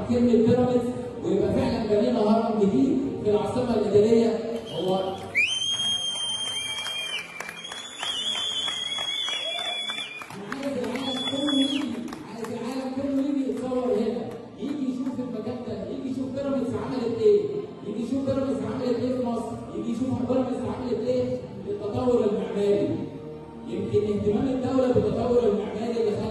كلمه بيراميدز ويبقى فعلا بنينا هرم جديد في العاصمه الاداريه هو عايز العالم كله يجي عايز العالم كله يجي يتصور هنا يجي يشوف المكان ده يجي يشوف بيراميدز عملت ايه يجي يشوف بيراميدز عملت ايه في مصر يجي يشوف بيراميدز عملت ايه في التطور المعماري يمكن اهتمام الدوله بالتطور المعماري اللي